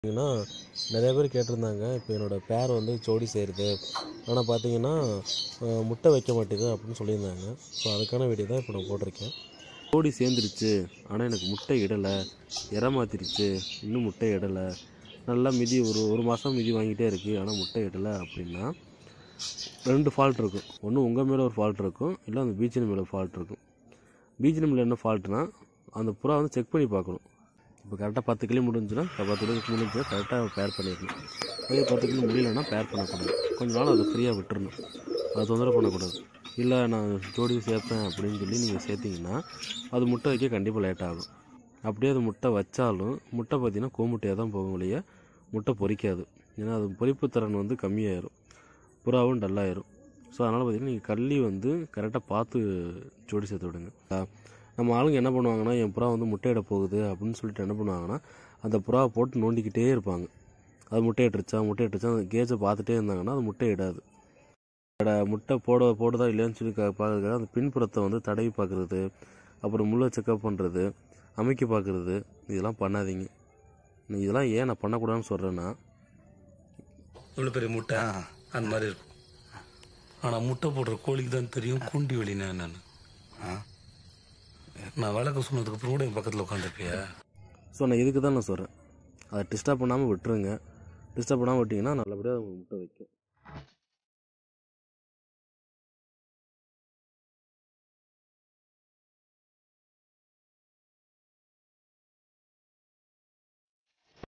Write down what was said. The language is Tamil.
பார்த்தீங்கன்னா நிறைய பேர் கேட்டிருந்தாங்க இப்போ என்னோடய பேர் வந்து ஜோடி சேருது ஆனால் பார்த்தீங்கன்னா அஹ், முட்டை வைக்க மாட்டேது அப்படின்னு சொல்லியிருந்தாங்க ஸோ அதுக்கான வீடியோ தான் இப்போ நான் போட்டிருக்கேன் ஜோடி சேர்ந்துருச்சு ஆனால் எனக்கு முட்டை இடலை இற மாத்திருச்சு இன்னும் முட்டை இடலை நல்லா மிதி ஒரு ஒரு மாதம் மிதி வாங்கிட்டே இருக்குது ஆனால் முட்டை இடலை அப்படின்னா ரெண்டு ஃபால்ட் இருக்கும் ஒன்று உங்கள் மேலே ஒரு ஃபால்ட் இருக்கும் இல்லை அந்த பீச்சின் மேலே ஃபால்ட் இருக்கும் பீச்சின் மேலே என்ன ஃபால்ட்னா அந்த புறா வந்து செக் பண்ணி பார்க்கணும் இப்போ கரெக்டாக பத்து கிலோ முடிஞ்சுன்னா பத்து கிலோ முடிஞ்சுன்னா கரெக்டாக பேர் பண்ணிடணும் அதே பத்து கிலோ முடியலன்னா பேர் பண்ணக்கூடாது கொஞ்ச நாள் அதை ஃப்ரீயாக விட்டுறணும் அதை தொந்தரவு பண்ணக்கூடாது இல்லை நான் ஜோடி சேர்ப்பேன் அப்படின்னு சொல்லி நீங்கள் சேர்த்தீங்கன்னா அது முட்டை வைக்க கண்டிப்பாக லேட் ஆகும் அப்படியே அது முட்டை வச்சாலும் முட்டை பார்த்தீங்கன்னா கோமுட்டையாக தான் போகும் வழிய முட்டை பொரிக்காது ஏன்னா அது பொரிப்பு திறன் வந்து கம்மியாயிரும் புறாவும் டல்லாயிரும் ஸோ அதனால் பார்த்தீங்கன்னா நீங்கள் கள்ளி வந்து கரெக்டாக பார்த்து ஜோடி சேர்த்து விடுங்க அஹ் நம்ம ஆளுங்க என்ன பண்ணுவாங்கன்னா என் புறா வந்து முட்டையிட போகுது அப்படின்னு சொல்லிட்டு என்ன பண்ணுவாங்கன்னா அந்த புறாவை போட்டு நோண்டிக்கிட்டே இருப்பாங்க அது முட்டையிட்டுருச்சா முட்டையிட்டுருச்சா அந்த கேஜை பார்த்துட்டே இருந்தாங்கன்னா அது முட்டையிடாது அட முட்டை போட போடுதா இல்லையான்னு சொல்லி கா- பார்க்கறதுக்காக அந்த பின்புறத்தை வந்து தடவி பார்க்குறது அப்புறம் முள்ளை செக்கப் பண்ணுறது அமைக்க பார்க்குறது இதெல்லாம் பண்ணாதீங்க நீ இதெல்லாம் ஏன் நான் பண்ணக்கூடாதுன்னு சொல்கிறேன்னா இவ்வளோ பெரிய முட்டை அந்த மாதிரி இருக்கும் ஆனால் முட்டை போடுற கோழிக்கு தான் தெரியும் குண்டி வெளினா என்னன்னு நான் விளக்க சொன்னதுக்கு அப்புறம் கூட என் பக்கத்தில் உட்காந்துருப்பியா ஸோ நான் இதுக்கு தான் நான் சொல்கிறேன் அதை டிஸ்டர்ப் பண்ணாமல் விட்டுருங்க டிஸ்டர்ப் பண்ணாமல் விட்டிங்கன்னா நல்லபடியாக அது முட்டை வைக்கும்